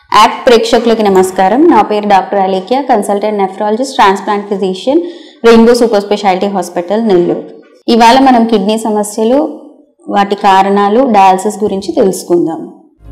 act ప్రేక్షకులకి నమస్కారం నా పేరు డాక్టర్ అలీకియా consultant nephrologist transplant physician Rainbow super speciality hospital Nellore ఇవాళ మనం కిడ్నీ సమస్యలు వాటి కారణాలు డయాలసిస్ గురించి తెలుసుకుందాం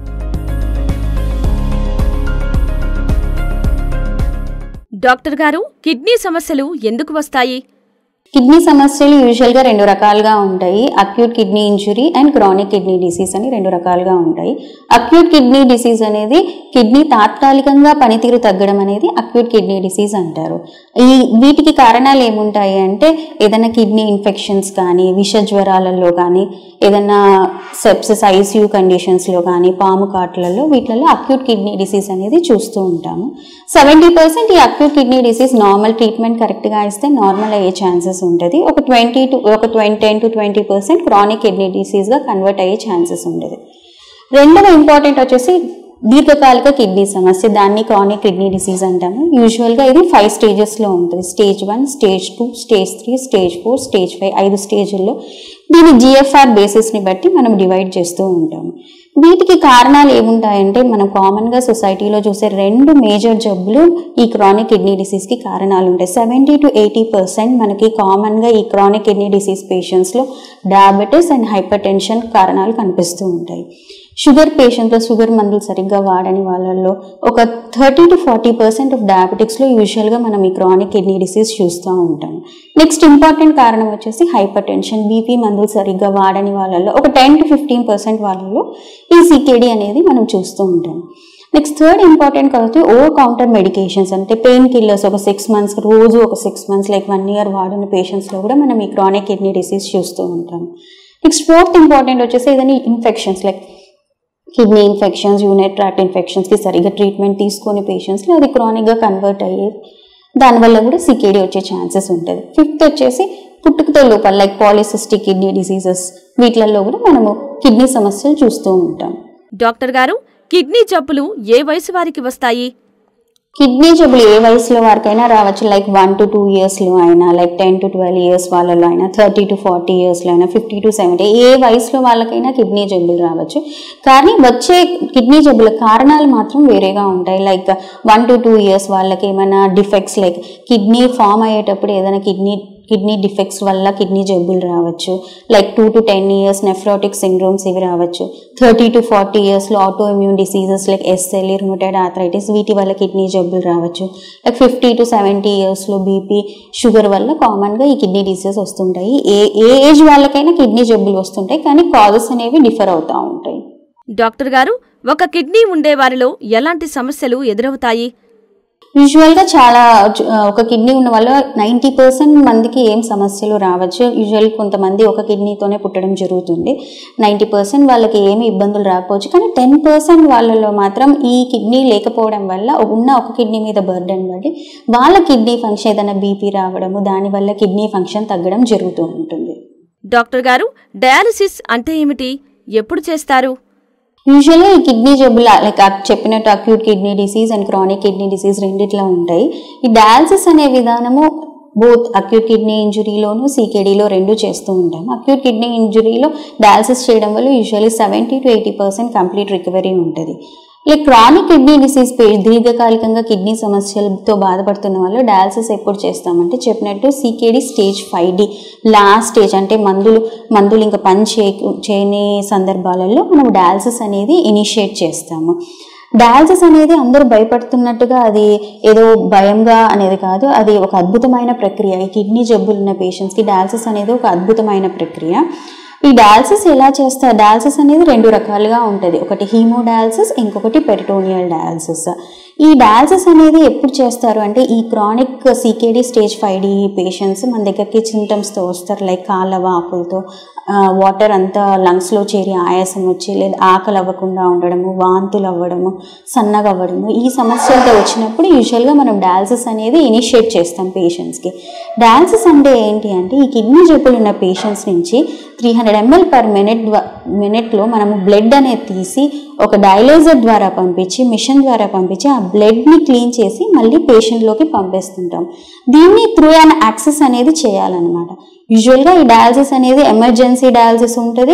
డాక్టర్ గారు కిడ్నీ సమస్యలు ఎందుకు వస్తాయి కిడ్నీ సమస్యలు యూజువల్గా రెండు రకాలుగా ఉంటాయి acute kidney injury and chronic kidney disease అని రెండు రకాలుగా ఉంటాయి అక్యూట్ కిడ్నీ డిసీజ్ అనేది కిడ్నీ తాత్కాలికంగా పనితీరు తగ్గడం అనేది అక్యూట్ కిడ్నీ డిసీజ్ అంటారు ఈ వీటికి కారణాలు ఏముంటాయి అంటే ఏదైనా కిడ్నీ ఇన్ఫెక్షన్స్ కానీ విష జ్వరాలలో కానీ ఏదైనా సెప్సిస్ ఐసీయూ కండిషన్స్లో కానీ పాము కాట్లలో వీటిలలో అక్యూట్ కిడ్నీ డిసీజ్ అనేది చూస్తూ ఉంటాము సెవెంటీ పర్సెంట్ ఈ acute kidney disease normal treatment కరెక్ట్గా ఇస్తే నార్మల్ అయ్యే ఛాన్సెస్ ఉంటుంది ఒక ట్వంటీ టు ఒక twenty ten to twenty percent chronic kidney డిసీజ్గా కన్వర్ట్ అయ్యే ఛాన్సెస్ ఉంటుంది రెండవ ఇంపార్టెంట్ వచ్చేసి దీర్ఘకాలిక కిడ్నీ సమస్య దాన్ని క్రానిక్ కిడ్నీ డిసీజ్ అంటాము యూజువల్గా ఇది ఫైవ్ స్టేజెస్లో ఉంటుంది stage one stage two stage three stage four stage five ఐదు స్టేజ్ల్లో దీని జిఎఫ్ఆర్ బేసిస్ని బట్టి మనం డివైడ్ చేస్తూ ఉంటాము వీటికి కారణాలు ఏముంటాయంటే మనం కామన్గా సొసైటీలో చూసే రెండు మేజర్ జబ్బులు ఈ క్రానిక్ కిడ్నీ డిసీజ్కి కారణాలు ఉంటాయి సెవెంటీ టు ఎయిటీ పర్సెంట్ మనకి కామన్గా ఈ క్రానిక్ కిడ్నీ డిసీజ్ పేషెంట్స్లో డయాబెటీస్ అండ్ హైపర్ టెన్షన్ కారణాలు కనిపిస్తూ ఉంటాయి షుగర్ పేషెంట్లో షుగర్ మందులు సరిగ్గా వాడని వాళ్ళల్లో ఒక thirty to forty percent of డయాబెటిక్స్లో యూజువల్గా మనం ఈ క్రానిక్ కిడ్నీ డిసీజ్ చూస్తూ ఉంటాం నెక్స్ట్ ఇంపార్టెంట్ కారణం వచ్చేసి హైపర్ టెన్షన్ బీపీ మందులు సరిగ్గా వాడని వాళ్ళల్లో ఒక టెన్ టు ఫిఫ్టీన్ పర్సెంట్ వాళ్ళలో ఈ సికేడి అనేది మనం చూస్తూ ఉంటాం నెక్స్ట్ థర్డ్ ఇంపార్టెంట్ కాబట్టి ఓవర్ కౌంటర్ మెడికేషన్స్ అంటే పెయిన్ కిల్లర్స్ ఒక సిక్స్ మంత్స్ రోజు ఒక six months like one year వాడిన పేషెంట్స్లో కూడా మనం ఈ క్రానిక్ కిడ్నీ డిసీజ్ చూస్తూ ఉంటాం నెక్స్ట్ ఫోర్త్ ఇంపార్టెంట్ వచ్చేసి ఏదైనా infections like kidney infections unit tract ఇన్ఫెక్షన్స్కి సరిగ్గా ట్రీట్మెంట్ తీసుకొని పేషెంట్స్లో అది క్రానిక్గా కన్వర్ట్ అయ్యేది దానివల్ల కూడా సికేడి వచ్చే ఛాన్సెస్ ఉంటుంది ఫిఫ్త్ వచ్చేసి పుట్టుకతో లోపల లైక్ పాలిసిస్టిక్ కిడ్నీ డిసీజెస్ వీటిలలో కూడా మనము కిడ్నీ సమస్యలు చూస్తూ ఉంటాం డాక్టర్ గారు కిడ్నీ జబ్బులు ఏ వయసు వారికి వస్తాయి కిడ్నీ జబ్బులు ఏ వయసులో వారికైనా రావచ్చు లైక్ వన్ టు టూ ఇయర్స్లో అయినా like ten to twelve years వాళ్ళలో అయినా థర్టీ టు ఫార్టీ ఇయర్స్లో అయినా ఫిఫ్టీ టు సెవెంటీ ఏ వయసులో వాళ్ళకైనా కిడ్నీ జబ్బులు రావచ్చు కానీ వచ్చే కిడ్నీ జబ్బుల కారణాలు మాత్రం వేరేగా ఉంటాయి like one to two years వాళ్ళకి ఏమైనా డిఫెక్ట్స్ లైక్ కిడ్నీ ఫామ్ అయ్యేటప్పుడు ఏదైనా కిడ్నీ కిడ్నీ డిఫెక్ట్స్ వల్ల కిడ్నీ జబ్బులు రావచ్చు like two to ten years nephrotic syndromes ఇవి రావచ్చు థర్టీ టు ఫార్టీ ఇయర్స్లో autoimmune diseases like S L rheumatoid arthritis వీటి వల్ల కిడ్నీ జబ్బులు రావచ్చు లైక్ ఫిఫ్టీ టు సెవెంటీ ఇయర్స్లో బీపీ షుగర్ వల్ల కామన్గా ఈ కిడ్నీ డిసీజెస్ వస్తుంటాయి ఏ ఏ ఏజ్ వాళ్ళకైనా కిడ్నీ జబ్బులు వస్తుంటాయి కానీ కాజెస్ అనేవి డిఫర్ అవుతూ ఉంటాయి డాక్టర్ గారు ఒక కిడ్నీ ఉండే వారిలో ఎలాంటి సమస్యలు ఎదురవుతాయి యూజువల్గా చాలా చ- ఒక కిడ్నీ ఉన్న వాళ్ళు నైంటీ పర్సెంట్ మందికి ఏం సమస్యలు రావచ్చు యూజువల్ కొంతమంది ఒక కిడ్నీతోనే పుట్టడం జరుగుతుంది నైంటీ పర్సెంట్ వాళ్ళకి ఏమి ఇబ్బందులు రాకపోవచ్చు కానీ టెన్ పర్సెంట్ వాళ్ళలో మాత్రం ఈ కిడ్నీ లేకపోవడం వల్ల ఉన్న ఒక కిడ్నీ మీద బర్డెన్ పడి వాళ్ళ కిడ్నీ ఫంక్షన్ ఏదైనా బీపీ రావడము దానివల్ల కిడ్నీ ఫంక్షన్ తగ్గడం జరుగుతూ ఉంటుంది డాక్టర్ గారు డయాలసిస్ అంటే ఏమిటి ఎప్పుడు చేస్తారు యూజువల్గా ఈ కిడ్నీ జబ్బులు లైక్ చెప్పినట్టు acute kidney disease and chronic kidney disease రెండిట్లో ఉంటాయి ఈ డయాలసిస్ అనే విధానము బోత్ అక్యూట్ కిడ్నీ ఇంజురీలోను సీకేడీలో రెండు చేస్తూ ఉంటాం అక్యూట్ కిడ్నీ ఇంజురీలో డయాలసిస్ చేయడం వల్ల usually seventy to eighty percent complete recovery ఉంటుంది లైక్ క్రానిక్ కిడ్నీ డిసీజ్ పే దీర్ఘకాలికంగా కిడ్నీ సమస్యలతో బాధపడుతున్న వాళ్ళు డయాలసిస్ ఎప్పుడు చేస్తామంటే చెప్పినట్టు CKD stage five D last stage అంటే మందులు మందులు ఇంకా పని చే చేయని సందర్భాలలో మనం డయాలసిస్ అనేది ఇనిషియేట్ చేస్తాము డయాలసిస్ అనేది అందరూ భయపడుతున్నట్టుగా అది ఏదో భయంగా అనేది కాదు అది ఒక అద్భుతమైన ప్రక్రియ ఈ కిడ్నీ జబ్బులు ఉన్న పేషెంట్స్కి డయాలసిస్ అనేది ఒక అద్భుతమైన ప్రక్రియ ఈ డయాలసిస్ ఎలా చేస్తారు డయాలసిస్ అనేది రెండు రకాలుగా ఉంటుంది ఒకటి హీమోడయాలసిస్ ఇంకొకటి పెరిటోనియల్ డయాలసిస్ ఈ డయాలసిస్ అనేది ఎప్పుడు చేస్తారు అంటే ఈ chronic CKD stage five D patients మన దగ్గరికి సింటమ్స్తో వస్తారు లైక్ కాళ్ళ వాపులతో వాటర్ అంతా లంగ్స్లో చేరి ఆయాసం వచ్చి లేదా ఆకలి అవ్వకుండా ఉండడము వాంతులు అవ్వడము సన్నగా అవ్వడము ఈ సమస్యలతో వచ్చినప్పుడు యూజువల్గా మనం డయాలసిస్ అనేది ఇనిషియేట్ చేస్తాం పేషెంట్స్కి డయాలసిస్ అంటే ఏంటి అంటే ఈ కిడ్నీ జబ్బులు ఉన్న పేషెంట్స్ నుంచి three hundred ML per minute మినిట్లో మనము బ్లడ్ అనేది తీసి ఒక డైలైజర్ ద్వారా పంపించి మిషన్ ద్వారా పంపించి ఆ బ్లడ్ని క్లీన్ చేసి మళ్ళీ పేషెంట్లోకి పంపిస్తుంటాం దీన్ని త్రూ అన్ యాక్సెస్ అనేది చేయాలన్నమాట యూజువల్గా ఈ డయాలసిస్ అనేది ఎమర్జెన్సీ డయాలసిస్ ఉంటుంది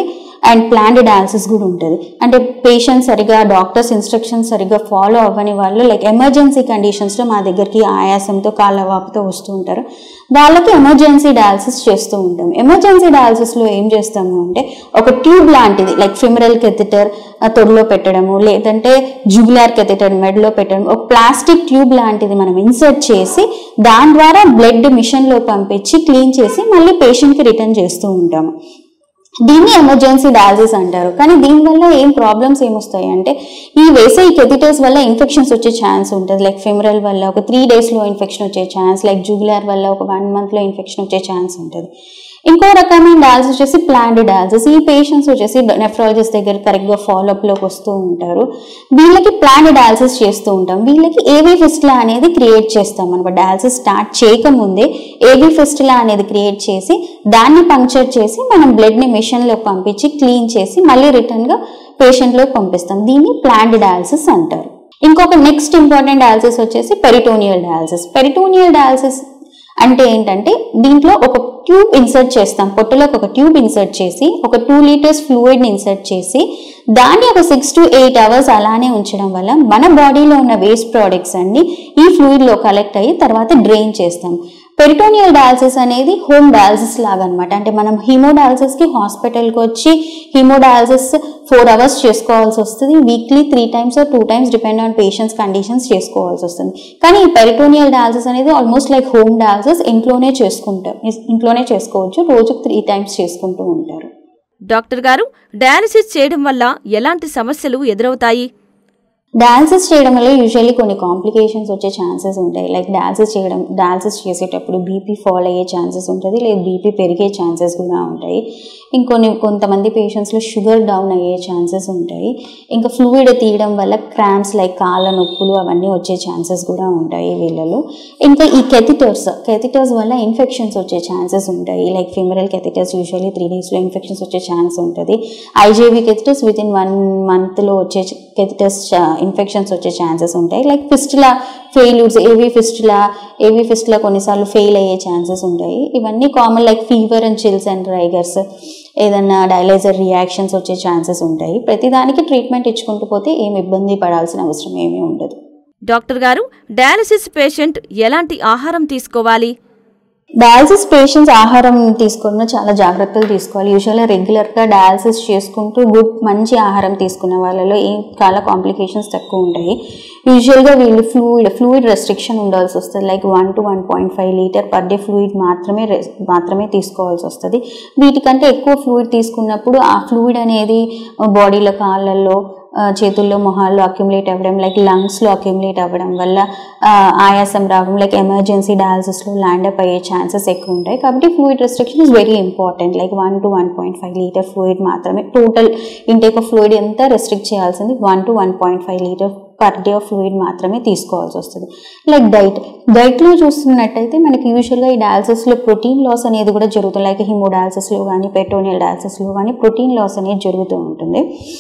అండ్ ప్లాన్డ్ డయాలసిస్ కూడా ఉంటుంది అంటే పేషెంట్ సరిగా డాక్టర్స్ ఇన్స్ట్రక్షన్స్ సరిగా ఫాలో అవ్వని వాళ్ళు లైక్ ఎమర్జెన్సీ కండిషన్స్లో మా దగ్గరికి ఆయాసంతో కాళ్ళ వాపుతో వస్తూ ఉంటారు వాళ్ళకి ఎమర్జెన్సీ డయాలసిస్ చేస్తూ ఉంటాం ఎమర్జెన్సీ డయాలసిస్లో ఏం చేస్తాము అంటే ఒక ట్యూబ్ లాంటిది లైక్ ఫిమరల్ కెథిటర్ తొడిలో పెట్టడము లేదంటే జుగులార్ కెథిటర్ మెడలో పెట్టడం ఒక ప్లాస్టిక్ ట్యూబ్ లాంటిది మనం ఇన్సర్ట్ చేసి దాని ద్వారా బ్లడ్ మిషన్లో పంపించి క్లీన్ చేసి మళ్ళీ పేషెంట్కి రిటర్న్ చేస్తూ ఉంటాము దీన్ని ఎమర్జెన్సీ డయాలసిస్ అంటారు కానీ దీనివల్ల ఏం ప్రాబ్లమ్స్ ఏమొస్తాయి అంటే ఈ వేసే ఈ కెథిటర్స్ వల్ల ఇన్ఫెక్షన్స్ వచ్చే ఛాన్స్ ఉంటుంది లైక్ ఫిమరల్ వల్ల ఒక త్రీ డేస్లో ఇన్ఫెక్షన్ వచ్చే ఛాన్స్ లైక్ జుగులార్ వల్ల ఒక వన్ మంత్లో ఇన్ఫెక్షన్ వచ్చే ఛాన్స్ ఉంటుంది ఇంకో రకమైన డయాలసిస్ వచ్చేసి ప్లాన్డ్ డయాలసిస్ ఈ పేషెంట్స్ వచ్చేసి నెఫ్రాలజిస్ట్ దగ్గర కరెక్ట్గా ఫాలోఅప్లోకి వస్తూ ఉంటారు వీళ్ళకి ప్లాన్డ్ డయాలసిస్ చేస్తూ ఉంటాం వీళ్ళకి ఏవీ ఫిస్టులా అనేది క్రియేట్ చేస్తాం అనమాట డయాలసిస్ స్టార్ట్ చేయకముందే ఏవీ ఫిస్టులా అనేది క్రియేట్ చేసి దాన్ని పంక్చర్ చేసి మనం బ్లడ్ని మిషన్లో పంపించి క్లీన్ చేసి మళ్ళీ రిటర్న్గా పేషెంట్లోకి పంపిస్తాం దీన్ని ప్లాన్డ్ డయాలసిస్ అంటారు ఇంకొక నెక్స్ట్ ఇంపార్టెంట్ డయాలసిస్ వచ్చేసి పెరిటోనియల్ డయాలసిస్ పెరిటోనియల్ డయాలసిస్ అంటే ఏంటంటే దీంట్లో ఒక ట్యూబ్ ఇన్సర్ట్ చేస్తాం పొట్టలోకి ఒక ట్యూబ్ ఇన్సర్ట్ చేసి ఒక టూ లీటర్స్ ఫ్లూయిడ్ని ఇన్సర్ట్ చేసి దాన్ని ఒక సిక్స్ టు ఎయిట్ అవర్స్ అలానే ఉంచడం వల్ల మన బాడీలో ఉన్న వేస్ట్ ప్రోడక్ట్స్ అన్ని ఈ ఫ్లూయిడ్లో కలెక్ట్ అయ్యి తర్వాత డ్రైన్ చేస్తాం పెరిటోనియల్ డయాలసిస్ అనేది హోమ్ డయాలసిస్ లాగా అనమాట అంటే మనం హీమోడయాలసిస్కి హాస్పిటల్కి వచ్చి హీమోడయాలసిస్ ఫోర్ అవర్స్ చేసుకోవాల్సి వస్తుంది weekly three times two times depend on patients conditions చేసుకోవాల్సి వస్తుంది కానీ ఈ పెరిటోనియల్ డయాలసిస్ అనేది ఆల్మోస్ట్ లైక్ హోమ్ డయాలసిస్ ఇంట్లోనే చేసుకుంటాం ఇంట్లోనే చేసుకోవచ్చు రోజుకు త్రీ టైమ్స్ చేసుకుంటూ ఉంటారు డాక్టర్ గారు డయాలసిస్ చేయడం వల్ల ఎలాంటి సమస్యలు ఎదురవుతాయి డయాలసిస్ చేయడం వల్ల యూజువల్లీ కొన్ని కాంప్లికేషన్స్ వచ్చే ఛాన్సెస్ ఉంటాయి లైక్ డయాలసిస్ చేయడం డయాలసిస్ చేసేటప్పుడు బీపీ ఫాల్ అయ్యే ఛాన్సెస్ ఉంటుంది లేదా బీపీ పెరిగే ఛాన్సెస్ కూడా ఉంటాయి ఇంకొన్ని కొంతమంది పేషెంట్స్లో షుగర్ డౌన్ అయ్యే ఛాన్సెస్ ఉంటాయి ఇంకా ఫ్లూయిడ్ తీయడం వల్ల క్రాంప్స్ లైక్ కాళ్ళ నొప్పులు అవన్నీ వచ్చే ఛాన్సెస్ కూడా ఉంటాయి వీళ్ళలో ఇంకా ఈ కెథిటర్స్ కెథిటర్స్ వల్ల ఇన్ఫెక్షన్స్ వచ్చే ఛాన్సెస్ ఉంటాయి like femoral catheters usually three డేస్లో ఇన్ఫెక్షన్స్ వచ్చే ఛాన్స్ ఉంటుంది IJV catheters with in one మంత్లో వచ్చే కెథిటర్స్ ఇన్ఫెక్షన్స్ వచ్చే ఛాన్సెస్ ఉంటాయి like fistula failures AV fistula AV fistula కొన్నిసార్లు ఫెయిల్ అయ్యే ఛాన్సెస్ ఉంటాయి ఇవన్నీ common like fever and chills and rigors ఏదన్నా డయలైజర్ రియాక్షన్స్ వచ్చే ఛాన్సెస్ ఉంటాయి ప్రతిదానికి ట్రీట్మెంట్ ఇచ్చుకుంటూ పోతే ఏమి ఇబ్బంది పడాల్సిన అవసరం ఏమీ ఉండదు డాక్టర్ గారు డయాలసిస్ పేషెంట్ ఎలాంటి ఆహారం తీసుకోవాలి డయాలసిస్ పేషెంట్స్ ఆహారం తీసుకున్న చాలా జాగ్రత్తలు తీసుకోవాలి యూజువల్గా రెగ్యులర్గా డయాలసిస్ చేసుకుంటూ గుడ్ మంచి ఆహారం తీసుకున్న వాళ్ళలో ఏం చాలా కాంప్లికేషన్స్ తక్కువ ఉంటాయి యూజువల్గా వీళ్ళు ఫ్లూయిడ్ ఫ్లూయిడ్ రెస్ట్రిక్షన్ ఉండాల్సి వస్తుంది like one to one point five litre per day fluid మాత్రమే రెస్- మాత్రమే తీసుకోవాల్సి వస్తుంది వీటికంటే ఎక్కువ ఫ్లూయిడ్ తీసుకున్నప్పుడు ఆ ఫ్లూయిడ్ అనేది బాడీలో కాళ్ళల్లో ఆ, చేతుల్లో మొహాల్లో అక్యుములేట్ అవ్వడం లైక్ లంగ్స్లో అక్యుములేట్ అవ్వడం వల్ల ఆ, ఆయాసం రావడం లైక్ ఎమర్జెన్సీ డయాలసిస్లో ల్యాండ్ అప్ అయ్యే ఛాన్సెస్ ఎక్కువ ఉంటాయి కాబట్టి fluid restriction is very important like one to one point five litre fluid మాత్రమే టోటల్ ఇంటేక్ ఆఫ్ ఫ్లూయిడ్ ఎంత రెస్ట్రిక్ట్ చేయాల్సింది one to one point five litre per day of fluid మాత్రమే తీసుకోవాల్సి వస్తుంది లైక్ డైట్ డైట్లో చూస్తున్నట్టయితే మనకి యూజువల్గా ఈ డయాలసిస్లో ప్రోటీన్ లాస్ అనేది కూడా జరుగుతుంది లైక్ హిమోడయాలసిస్లో కానీ పెట్రోనియల్ డయాలసిస్లో కానీ ప్రోటీన్ లాస్ అనేది జరుగుతూ ఉంటుంది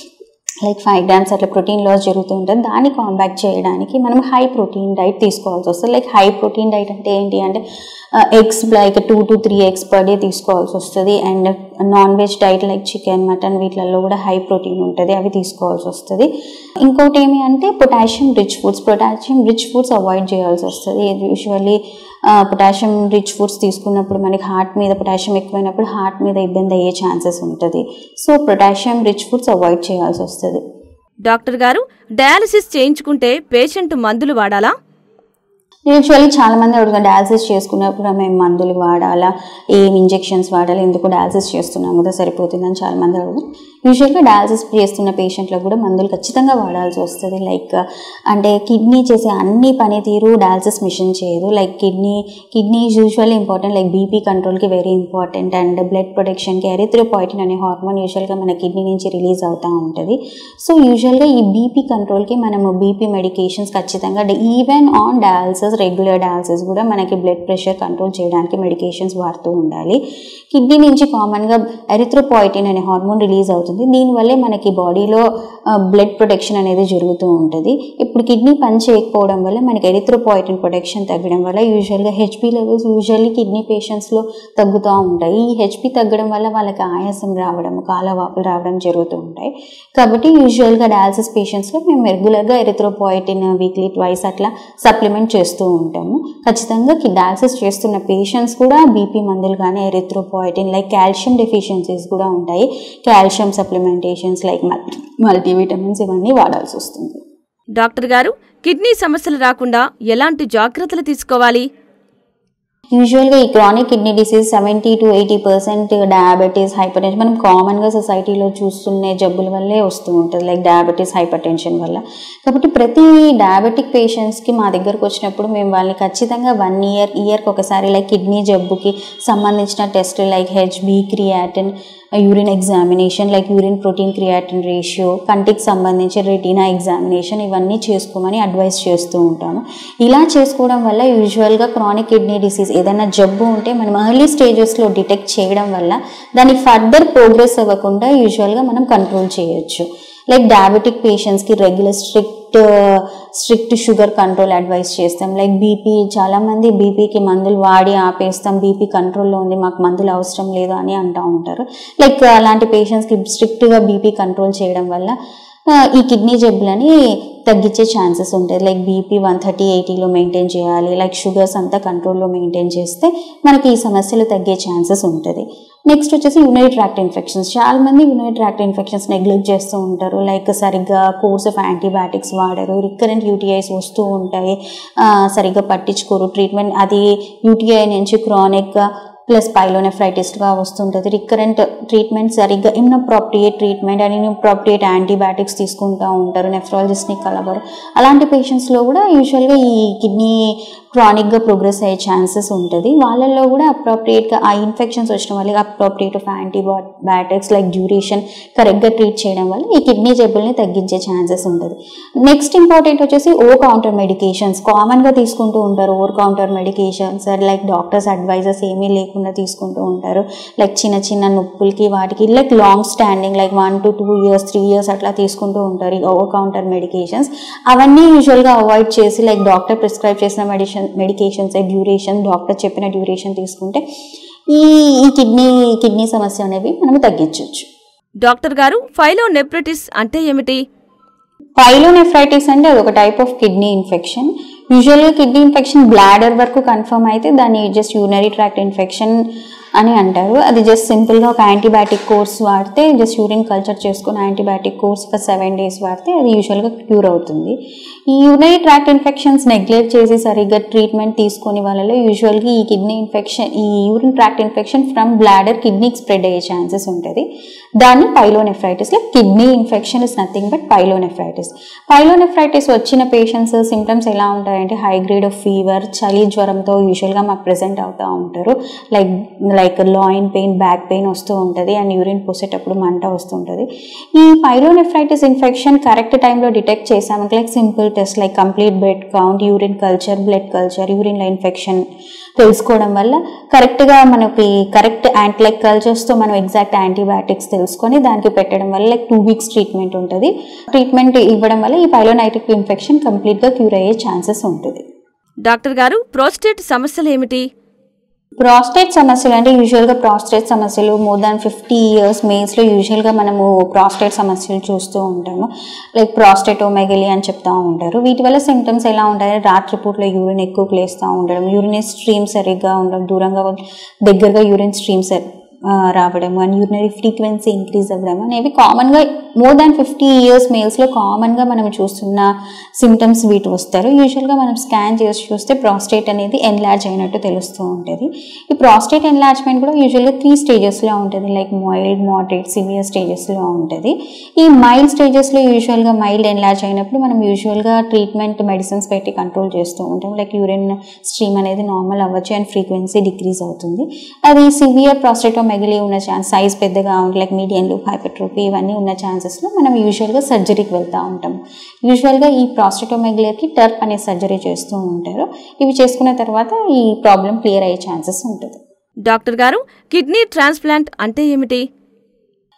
లైక్ ఫైవ్ గ్రామ్స్ అట్లా ప్రోటీన్ లాస్ జరుగుతూ ఉంటుంది దాన్ని కాంబాక్ట్ చేయడానికి మనం హై ప్రోటీన్ డైట్ తీసుకోవాల్సి వస్తుంది లైక్ హై ప్రోటీన్ డైట్ అంటే ఏంటి అంటే eggs like two to three eggs per day తీసుకోవాల్సి వస్తుంది and non veg diet like chicken mutton వీటిలలో కూడా హై ప్రోటీన్ ఉంటుంది అవి తీసుకోవాల్సి వస్తుంది ఇంకోటి ఏమి అంటే potassium rich foods potassium rich foods avoid చేయాల్సి వస్తుంది యూజువల్లీ పొటాషియం రిచ్ ఫుడ్స్ తీసుకున్నప్పుడు మనకి హార్ట్ మీద పొటాషియం ఎక్కువైనప్పుడు హార్ట్ మీద ఇబ్బంది అయ్యే ఛాన్సెస్ ఉంటుంది so potassium rich foods avoid చేయాల్సి వస్తుంది డాక్టర్ గారు డయాలసిస్ చేయించుకుంటే పేషెంట్ మందులు వాడాలా యూజువల్లీ చాలా మంది అడుగుతారు డయాలసిస్ చేసుకున్నప్పుడు మేము మందులు వాడాలా ఏం ఇంజెక్షన్స్ వాడాలి ఎందుకు డయాలసిస్ చేస్తున్నాం కదా సరిపోతుందని చాలా మంది అడుగుతారు యూజువల్గా డయాలసిస్ చేస్తున్న పేషెంట్లకు కూడా మందులు ఖచ్చితంగా వాడాల్సి వస్తుంది లైక్ అంటే కిడ్నీ చేసే అన్ని పనితీరు డయాలసిస్ మిషన్ చేయదు like kidney kidney usually important like BP కంట్రోల్కి వెరీ ఇంపార్టెంట్ అండ్ బ్లడ్ ప్రొటెక్షన్కి ఎరిథ్రోపాయిటిన్ అనే హార్మోన్ యూజువల్గా మన కిడ్నీ నుంచి రిలీజ్ అవుతూ ఉంటుంది సో యూజువల్గా ఈ బీపీ కంట్రోల్కి మనము బీపీ మెడికేషన్స్ ఖచ్చితంగా even on dialysis regular dialysis కూడా మనకి బ్లడ్ ప్రెషర్ కంట్రోల్ చేయడానికి మెడికేషన్స్ వాడుతూ ఉండాలి కిడ్నీ నుంచి కామన్గా ఎరిథ్రోపాయిటిన్ అనే హార్మోన్ రిలీజ్ అవుతుంది అవుతుంది దీనివల్లే మనకి బాడీలో బ్లడ్ ప్రొటెక్షన్ అనేది జరుగుతూ ఉంటుంది ఇప్పుడు కిడ్నీ పని చేయకపోవడం వల్ల మనకి ఎరిథ్రోపాయిటిన్ ప్రొటెక్షన్ తగ్గడం వల్ల యూజువల్గా హెచ్పి లెవెల్స్ యూజువల్లీ కిడ్నీ పేషెంట్స్లో తగ్గుతూ ఉంటాయి ఈ హెచ్పి తగ్గడం వల్ల వాళ్ళకి ఆయాసం రావడం కాలవాపులు రావడం జరుగుతూ ఉంటాయి కాబట్టి యూజువల్గా డయాలసిస్ పేషెంట్స్లో మేము రెగ్యులర్గా ఎరిథ్రోపాయిటిన్ వీక్లీ ట్వైస్ అట్లా సప్లిమెంట్ చేస్తూ ఉంటాము ఖచ్చితంగా డయాలసిస్ చేస్తున్న పేషెంట్స్ కూడా బీపీ మందులు కానీ ఎరిథ్రోపాయిటిన్ లైక్ కాల్షియం డెఫిషియన్సీస్ కూడా ఉంటాయి కాల్షియం సప్లిమెంటేషన్స్ లైక్ మల్టీవిటమిన్స్ ఇవన్నీ వాడాల్సి వస్తుంది డాక్టర్ గారు కిడ్నీ సమస్యలు రాకుండా ఎలాంటి జాగ్రత్తలు తీసుకోవాలి యూజువల్గా ఈ chronic kidney disease seventy to eighty percent diabetes hypertension మనం కామన్గా సొసైటీలో చూస్తున్న జబ్బుల వల్లే వస్తూ ఉంటుంది లైక్ డయాబెటీస్ హైపర్ టెన్షన్ వల్ల కాబట్టి ప్రతి డయాబెటిక్ పేషెంట్స్కి మా దగ్గరకు వచ్చినప్పుడు మేము వాళ్ళని ఖచ్చితంగా వన్ ఇయర్ ఇయర్కి ఒకసారి లైక్ కిడ్నీ జబ్బుకి సంబంధించిన టెస్టులు like HB creatinine urine examination like urine protein creatinine ratio కంటికి సంబంధించి రెటీనా ఎగ్జామినేషన్ ఇవన్నీ చేసుకోమని అడ్వైస్ చేస్తూ ఉంటాము ఇలా చేసుకోవడం వల్ల యూజువల్గా క్రానిక్ కిడ్నీ డిసీజ్ ఏదైనా జబ్బు ఉంటే మనం ఎర్లీ స్టేజెస్లో డిటెక్ట్ చేయడం వల్ల దాన్ని ఫర్దర్ ప్రోగ్రెస్ అవ్వకుండా యూజువల్గా మనం కంట్రోల్ చేయొచ్చు లైక్ డయాబెటిక్ పేషెంట్స్కి regular strict strict sugar control advice చేస్తాం లైక్ బీపీ చాలామంది బీపీకి మందులు వాడి ఆపేస్తాం బీపీ కంట్రోల్లో ఉంది మాకు మందులు అవసరం లేదు అని అంటూ ఉంటారు లైక్ అలాంటి పేషెంట్స్కి స్ట్రిక్ట్గా బీపీ కంట్రోల్ చేయడం వల్ల ఆ, ఈ కిడ్నీ జబ్బులని తగ్గించే ఛాన్సెస్ ఉంటాయి లైక్ బీపీ వన్ థర్టీ ఎయిటీలో మెయింటైన్ చేయాలి లైక్ షుగర్స్ అంతా కంట్రోల్లో మెయింటైన్ చేస్తే మనకి ఈ సమస్యలు తగ్గే ఛాన్సెస్ ఉంటుంది నెక్స్ట్ వచ్చేసి యూనిట్ ట్రాక్ట్ ఇన్ఫెక్షన్స్ చాలా మంది యూనిట్ ట్రాక్ట్ ఇన్ఫెక్షన్స్ నెగ్లెక్ట్ చేస్తూ ఉంటారు లైక్ సరిగ్గా కోర్స్ ఆఫ్ యాంటీబయాటిక్స్ వాడరు రికరెంట్ యూటీఐస్ వస్తూ ఉంటాయి ఆ, సరిగ్గా పట్టించుకోరు ట్రీట్మెంట్ అది యూటీఐ నుంచి క్రానిక్గా ప్లస్ పైలోనెఫ్రైటిస్గా వస్తుంటుంది రికరెంట్ ట్రీట్మెంట్ సరిగ్గా inappropriate treatment and inappropriate antibiotics తీసుకుంటూ ఉంటారు నెఫ్రాలజిస్ట్ని కలవరు అలాంటి పేషెంట్స్లో కూడా యూజువల్గా ఈ కిడ్నీ క్రానిక్గా ప్రోగ్రెస్ అయ్యే ఛాన్సెస్ ఉంటుంది వాళ్ళల్లో కూడా అప్రాప్రియేట్గా ఆ ఇన్ఫెక్షన్స్ వచ్చిన వల్ల appropriate of antibiotics like duration కరెక్ట్గా ట్రీట్ చేయడం వల్ల ఈ కిడ్నీ జబ్బుల్ని తగ్గించే ఛాన్సెస్ ఉంటుంది నెక్స్ట్ ఇంపార్టెంట్ వచ్చేసి ఓ కౌంటర్ మెడికేషన్స్ కామన్గా తీసుకుంటూ ఉంటారు over counter medications like doctors advisers ఏమీ లేకుండా తీసుకుంటూ ఉంటారు లైక్ చిన్న చిన్న నొప్పులకి వాటికి like long standing like one to two years three years అట్లా తీసుకుంటూ ఉంటారు ఈ ఓవర్ కౌంటర్ మెడికేషన్స్ అవన్నీ యూజువల్గా అవాయిడ్ చేసి లైక్ డాక్టర్ ప్రిస్క్రైబ్ చేసిన మెడిషన్ మెడికేషన్స్ డ్యూరేషన్ డాక్టర్ చెప్పిన డ్యూరేషన్ తీసుకుంటే ఈ ఈ కిడ్నీ కిడ్నీ సమస్య అనేవి మనము తగ్గించవచ్చు డాక్టర్ గారు ఫైలోనెఫ్రిటిస్ అంటే ఏమిటి పైలోనెఫ్రైటిస్ అంటే అది ఒక టైప్ ఆఫ్ కిడ్నీ ఇన్ఫెక్షన్ యూజువల్గా కిడ్నీ ఇన్ఫెక్షన్ బ్లాడర్ వరకు కన్ఫర్మ్ అయితే దాన్ని జస్ట్ యూనరీ ట్రాక్ట్ ఇన్ఫెక్షన్ అని అంటారు అది జస్ట్ సింపుల్గా ఒక యాంటీబయాటిక్ కోర్స్ వాడితే జస్ట్ యూరిన్ కల్చర్ చేసుకుని antibiotic course for seven days వాడితే అది యూజువల్గా క్యూర్ అవుతుంది ఈ యూనరీ ట్రాక్ట్ ఇన్ఫెక్షన్స్ నెగ్లెక్ట్ చేసి సరిగ్గా ట్రీట్మెంట్ తీసుకునే వాళ్ళలో యూజువల్గా ఈ కిడ్నీ ఇన్ఫెక్షన్ ఈ urine tract infection from bladder కిడ్నీకి స్ప్రెడ్ అయ్యే ఛాన్సెస్ ఉంటుంది దాన్ని pyelonephritis like kidney infection is nothing but pyelonephritis pyelonephritis వచ్చిన పేషెంట్స్ సిమ్టమ్స్ ఎలా ఉంటాయంటే హై గ్రేడ్ ఆఫ్ ఫీవర్ చలి జ్వరంతో యూజువల్గా మాకు ప్రెజెంట్ అవుతూ ఉంటారు like like loin pain back pain వస్తూ ఉంటుంది అండ్ యూరిన్ పోసేటప్పుడు మంట వస్తుంటుంది ఈ పైలోనెఫ్రైటిస్ ఇన్ఫెక్షన్ కరెక్ట్ టైంలో డిటెక్ట్ చేసామంటే like simple test like complete blood count urine culture blood culture యూరిన్లో ఇన్ఫెక్షన్ తెలుసుకోవడం వల్ల కరెక్ట్గా మనకి కరెక్ట్ యాంటీ లైక్ కల్చర్స్తో మనం ఎగ్జాక్ట్ యాంటీబయాటిక్స్ తెలుసుకొని దానికి పెట్టడం వల్ల లైక్ టూ వీక్స్ ట్రీట్మెంట్ ఉంటుంది ట్రీట్మెంట్ ఇవ్వడం వల్ల ఈ పైలోనైటిక్ ఇన్ఫెక్షన్ కంప్లీట్గా క్యూర్ అయ్యే ఛాన్సెస్ ఉంటుంది డాక్టర్ గారు ప్రోస్టేట్ సమస్యలు ఏమిటి ప్రాస్టేట్ సమస్యలు అంటే యూజువల్గా ప్రాస్టేట్ సమస్యలు మోర్ దాన్ ఫిఫ్టీ ఇయర్స్ మేల్స్లో యూజువల్గా మనము ప్రాస్టేట్ సమస్యలు చూస్తూ ఉంటాము లైక్ ప్రాస్టేటోమెగలి అని చెప్తా ఉంటారు వీటి వల్ల సిమ్టమ్స్ ఎలా ఉంటాయి రాత్రిపూట్లో యూరిన్ ఎక్కువ లేస్తూ ఉండడం యూరిన్ స్ట్రీమ్ సరిగ్గా ఉండడం దూరంగా దగ్గరగా యూరిన్ స్ట్రీమ్స్ రావడం అండ్ యూరినరీ ఫ్రీక్వెన్సీ ఇంక్రీజ్ అవ్వడం అనేవి కామన్గా మోర్ దాన్ ఫిఫ్టీ ఇయర్స్ మేల్స్లో కామన్గా మనం చూస్తున్న సిమ్టమ్స్ వీటి వస్తారు యూజువల్గా మనం స్కాన్ చేసి చూస్తే ప్రాస్టేట్ అనేది ఎన్లార్జ్ అయినట్టు తెలుస్తూ ఉంటుంది ఈ ప్రాస్టేట్ ఎన్లార్జ్మెంట్ కూడా యూజువల్గా త్రీ స్టేజెస్లో ఉంటుంది లైక్ మైల్డ్ మోడరేట్ సివియర్ స్టేజెస్లో ఉంటుంది ఈ మైల్డ్ స్టేజెస్లో యూజువల్గా మైల్డ్ ఎన్లార్జ్ అయినప్పుడు మనం యూజువల్గా ట్రీట్మెంట్ మెడిసిన్స్ పెట్టి కంట్రోల్ చేస్తూ ఉంటాం లైక్ యూరిన్ స్ట్రీమ్ అనేది నార్మల్ అవ్వచ్చు అండ్ ఫ్రీక్వెన్సీ డిక్రీజ్ అవుతుంది అది సివియర్ ప్రాస్టేటోమెగలీ ఉన్న ఛాన్స్ సైజ్ పెద్దగా ఉంటుంది లైక్ మీడియం లూప్ హైపర్ట్రోపీ ఇవన్నీ ఉన్న ఛాన్సెస్లో మనం యూజువల్గా సర్జరీకి వెళ్తూ ఉంటాం యూజువల్గా ఈ ప్రాస్టేటోమెగలీకి టర్ప్ అనే సర్జరీ చేస్తూ ఉంటారు ఇవి చేసుకున్న తర్వాత ఈ ప్రాబ్లం క్లియర్ అయ్యే ఛాన్సెస్ ఉంటుంది డాక్టర్ గారు కిడ్నీ ట్రాన్స్ప్లాంట్ అంటే ఏమిటి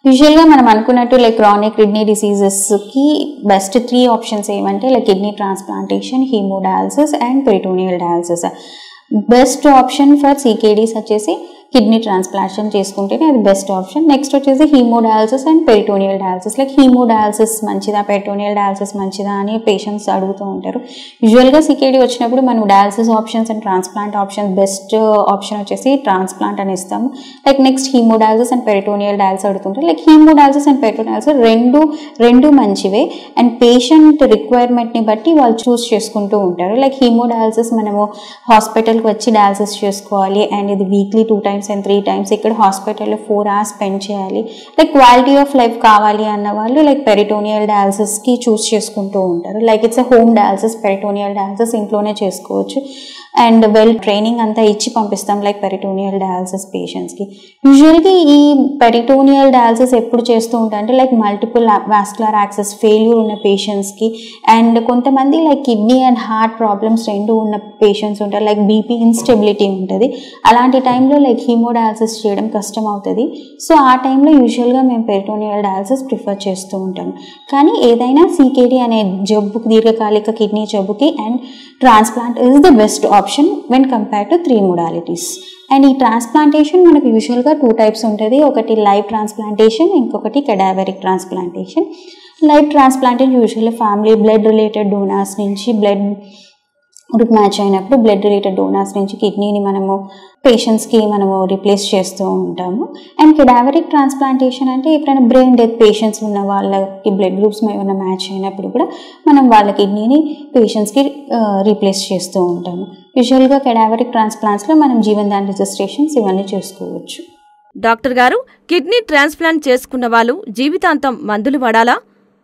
యూజువల్గా మనం అనుకున్నట్టు లైక్ క్రానిక్ కిడ్నీ డిసీజెస్కి బెస్ట్ త్రీ ఆప్షన్స్ ఏమంటే like kidney transplantation haemodialysis and peritoneal dialysis best option for CKDs వచ్చేసి కిడ్నీ ట్రాన్స్ప్లాంటేషన్ చేసుకుంటేనే అది బెస్ట్ ఆప్షన్ నెక్స్ట్ వచ్చేసి haemodialysis and peritoneal dialysis like haemodialysis మంచిదా పెరిటోనియల్ డయాలసిస్ మంచిదా అని పేషెంట్స్ అడుగుతూ ఉంటారు యూజువల్గా సీకేడీ వచ్చినప్పుడు మనం dialysis options and transplant option best option వచ్చేసి ట్రాన్స్ప్లాంట్ అని ఇస్తాము like next haemodialysis and peritoneal dialysis అడుగుతుంటారు లైక్ హీమోడయాలసిస్ అండ్ పెరిటోనియాలసిస్ రెండు రెండు మంచివే అండ్ పేషెంట్ రిక్వైర్మెంట్ని బట్టి వాళ్ళు చూస్ చేసుకుంటూ ఉంటారు లైక్ హీమోడయాలసిస్ మనము హాస్పిటల్కి వచ్చి డయాలసిస్ చేసుకోవాలి అండ్ ఇది weekly two times and three times ఇక్కడ హాస్పిటల్లో ఫోర్ అవర్స్ స్పెండ్ చేయాలి లైక్ క్వాలిటీ ఆఫ్ లైఫ్ కావాలి అన్న వాళ్ళు లైక్ పెరిటోనియల్ డయాలసిస్కి చూస్ చేసుకుంటూ ఉంటారు like it's uh home dialysis peritoneal dialysis ఇంట్లోనే చేసుకోవచ్చు అండ్ వెల్ ట్రైనింగ్ అంతా ఇచ్చి పంపిస్తాం లైక్ పెరిటోనియల్ డయాలసిస్ పేషెంట్స్కి యూజువల్గా ఈ పెరిటోనియల్ డయాలసిస్ ఎప్పుడు చేస్తూ ఉంటారు అంటే like multiple vascular access failure ఉన్న పేషెంట్స్కి అండ్ కొంతమంది like kidney and heart problems రెండు ఉన్న పేషెంట్స్ ఉంటారు లైక్ బీపీ ఇన్స్టెబిలిటీ ఉంటుంది అలాంటి టైంలో లైక్ హీమోడయాలసిస్ చేయడం కష్టం అవుతుంది సో ఆ టైంలో యూజువల్గా మేము పెరిటోనియల్ డయాలసిస్ ప్రిఫర్ చేస్తూ ఉంటాం కానీ ఏదైనా సీకేడీ అనే జబ్బుకి దీర్ఘకాలిక కిడ్నీ జబ్బుకి and transplant is the best option when compare to three modalities and ఈ ట్రాన్స్ప్లాంటేషన్ మనకు యూజువల్గా టూ టైప్స్ ఉంటుంది ఒకటి లైవ్ ట్రాన్స్ప్లాంటేషన్ ఇంకొకటి cadaveric transplantation live transplantation usually family blood related donors నుంచి బ్లడ్ గ్రూప్ మ్యాచ్ అయినప్పుడు బ్లడ్ రిలేటెడ్ డోనార్స్ నుంచి కిడ్నీని మనము పేషెంట్స్కి మనము రిప్లేస్ చేస్తూ ఉంటాము అండ్ కెడావరిక్ ట్రాన్స్ప్లాంటేషన్ అంటే ఎప్పుడైనా బ్రెయిన్ డెత్ పేషెంట్స్ ఉన్న వాళ్ళకి బ్లడ్ గ్రూప్స్ ఏమైనా మ్యాచ్ అయినప్పుడు కూడా మనం వాళ్ళ కిడ్నీని పేషెంట్స్కి రీప్లేస్ చేస్తూ ఉంటాము యూజువల్గా కెడావరిక్ ట్రాన్స్ప్లాంట్స్లో మనం జీవన్దాన్ రిజిస్ట్రేషన్స్ ఇవన్నీ చేసుకోవచ్చు డాక్టర్ గారు కిడ్నీ ట్రాన్స్ప్లాంట్ చేసుకున్న వాళ్ళు జీవితాంతం మందులు వాడాలా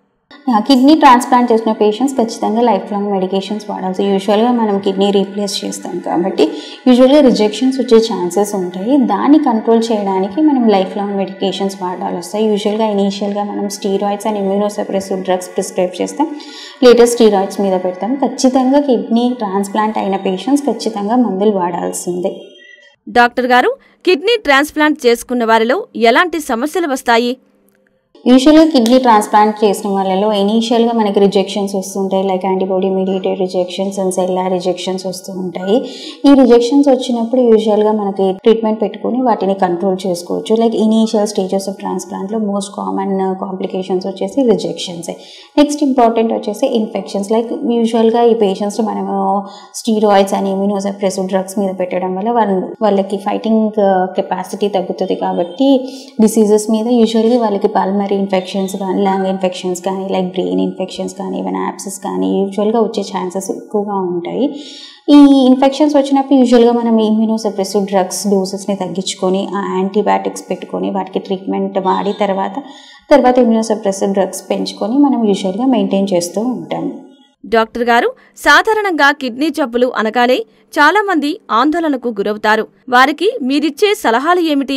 కిడ్నీ ట్రాన్స్ప్లాంట్ చేసిన పేషెంట్స్ ఖచ్చితంగా లైఫ్ లాంగ్ మెడికేషన్స్ వాడాల్సి యూజువల్గా మనం కిడ్నీ రీప్లేస్ చేస్తాం కాబట్టి యూజువల్గా రిజెక్షన్స్ వచ్చే ఛాన్సెస్ ఉంటాయి దాన్ని కంట్రోల్ చేయడానికి మనం లైఫ్ లాంగ్ మెడికేషన్స్ వాడాలి వస్తాయి యూజువల్గా ఇనీషియల్గా మనం steroids and immunosuppressive drugs prescribe చేస్తాం లేటెస్ట్ స్టీరాయిడ్స్ మీద పెడతాం ఖచ్చితంగా కిడ్నీ ట్రాన్స్ప్లాంట్ అయిన పేషెంట్స్ ఖచ్చితంగా మందులు వాడాల్సిందే డాక్టర్ గారు కిడ్నీ ట్రాన్స్ప్లాంట్ చేసుకున్న వారిలో ఎలాంటి సమస్యలు వస్తాయి యూజువల్గా కిడ్నీ ట్రాన్స్ప్లాంట్ చేసిన వాళ్ళలో ఇనీషియల్గా మనకి రిజెక్షన్స్ వస్తుంటాయి like antibody mediated rejections and cellular rejections వస్తూ ఉంటాయి ఈ రిజెక్షన్స్ వచ్చినప్పుడు యూజువల్గా మనకి ట్రీట్మెంట్ పెట్టుకొని వాటిని కంట్రోల్ చేసుకోవచ్చు లైక్ ఇనీషియల్ స్టేజెస్ ఆఫ్ ట్రాన్స్ప్లాంట్లో మోస్ట్ కామన్ కాంప్లికేషన్స్ వచ్చేసి రిజెక్షన్సే నెక్స్ట్ ఇంపార్టెంట్ వచ్చేసి ఇన్ఫెక్షన్స్ లైక్ యూజువల్గా ఈ పేషెంట్స్ మనము స్టీరాయిడ్స్ అని ఇమ్యూనోసప్రెసివ్ డ్రగ్స్ మీద పెట్టడం వల్ల వాళ్ళ వాళ్ళకి ఫైటింగ్ కెపాసిటీ తగ్గుతుంది కాబట్టి డిసీజెస్ మీద యూజువల్గా వాళ్ళకి పల్మరీ ఇన్ఫెక్షన్స్ కానీ లంగ్ ఇన్ఫెక్షన్స్ కానీ లైక్ బ్రెయిన్ ఇన్ఫెక్షన్స్ కానీ ఈవెన్ యాప్సెస్ కానీ యూజువల్గా వచ్చే ఛాన్సెస్ ఎక్కువగా ఉంటాయి ఈ ఇన్ఫెక్షన్స్ వచ్చినప్పుడు యూజువల్గా మనం ఇమ్యూనోసప్రెసివ్ డ్రగ్స్ డోసెస్ని తగ్గించుకొని ఆ యాంటీబయాటిక్స్ పెట్టుకొని వాటికి ట్రీట్మెంట్ వాడి తర్వాత తర్వాత ఇమ్యూనోసప్రెసివ్ డ్రగ్స్ పెంచుకొని మనం యూజువల్గా మెయింటైన్ చేస్తూ ఉంటాము డాక్టర్ గారు సాధారణంగా కిడ్నీ జబ్బులు అనగానే చాలా మంది ఆందోళనకు గురవుతారు వారికి మీరిచ్చే సలహాలు ఏమిటి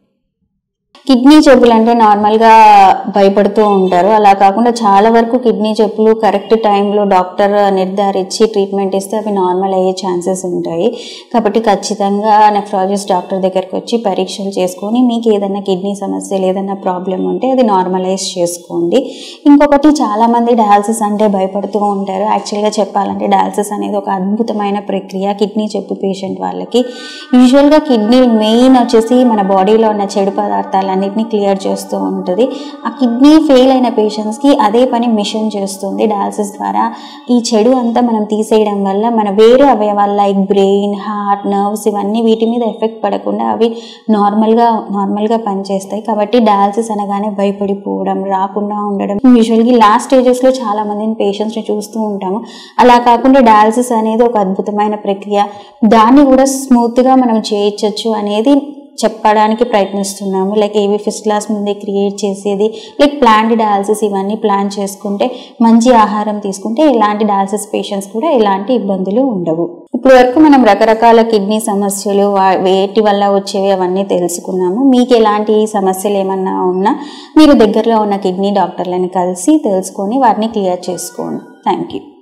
కిడ్నీ జబ్బులు అంటే నార్మల్గా భయపడుతూ ఉంటారు అలా కాకుండా చాలా వరకు కిడ్నీ జబ్బులు కరెక్ట్ టైంలో డాక్టర్ నిర్ధారించి ట్రీట్మెంట్ ఇస్తే అవి నార్మల్ అయ్యే ఛాన్సెస్ ఉంటాయి కాబట్టి ఖచ్చితంగా నెఫ్రాలజిస్ట్ డాక్టర్ దగ్గరికి వచ్చి పరీక్షలు చేసుకొని మీకు ఏదైనా కిడ్నీ సమస్య ఏదైనా ప్రాబ్లం ఉంటే అది నార్మలైజ్ చేసుకోండి ఇంకొకటి చాలామంది డయాలసిస్ అంటే భయపడుతూ ఉంటారు యాక్చువల్గా చెప్పాలంటే డయాలసిస్ అనేది ఒక అద్భుతమైన ప్రక్రియ కిడ్నీ జబ్బు పేషెంట్ వాళ్ళకి యూజువల్గా కిడ్నీ మెయిన్ వచ్చేసి మన బాడీలో ఉన్న చెడు పదార్థాలు అన్నిటిని క్లియర్ చేస్తూ ఉంటుంది ఆ కిడ్నీ ఫెయిల్ అయిన పేషెంట్స్కి అదే పని మిషన్ చేస్తుంది డయాలసిస్ ద్వారా ఈ చెడు అంతా మనం తీసేయడం వల్ల మన వేరే అవయవాలు లైక్ బ్రెయిన్ హార్ట్ నర్వ్స్ ఇవన్నీ వీటి మీద ఎఫెక్ట్ పడకుండా అవి నార్మల్గా నార్మల్గా పనిచేస్తాయి కాబట్టి డయాలసిస్ అనగానే భయపడిపోవడం రాకుండా ఉండడం యూజువల్గా లాస్ట్ స్టేజెస్లో చాలా మందిని పేషెంట్స్ని చూస్తూ ఉంటాము అలా కాకుండా డయాలసిస్ అనేది ఒక అద్భుతమైన ప్రక్రియ దాన్ని కూడా స్మూత్గా మనం చేయొచ్చు అనేది చెప్పడానికి ప్రయత్నిస్తున్నాము లైక్ ఏవి ఫిస్ట్లాస్ ముందే క్రియేట్ చేసేది లైక్ ప్లాంట్ డయాలసిస్ ఇవన్నీ ప్లాన్ చేసుకుంటే మంచి ఆహారం తీసుకుంటే ఇలాంటి డయాలసిస్ పేషెంట్స్ కూడా ఎలాంటి ఇబ్బందులు ఉండవు ఇప్పుడు వరకు మనం రకరకాల కిడ్నీ సమస్యలు వా- వేటి వల్ల వచ్చేవి అవన్నీ తెలుసుకున్నాము మీకు ఎలాంటి సమస్యలు ఏమన్నా ఉన్నా మీరు దగ్గరలో ఉన్న కిడ్నీ డాక్టర్లను కలిసి తెలుసుకొని వాటిని క్లియర్ చేసుకోండి థ్యాంక్ యూ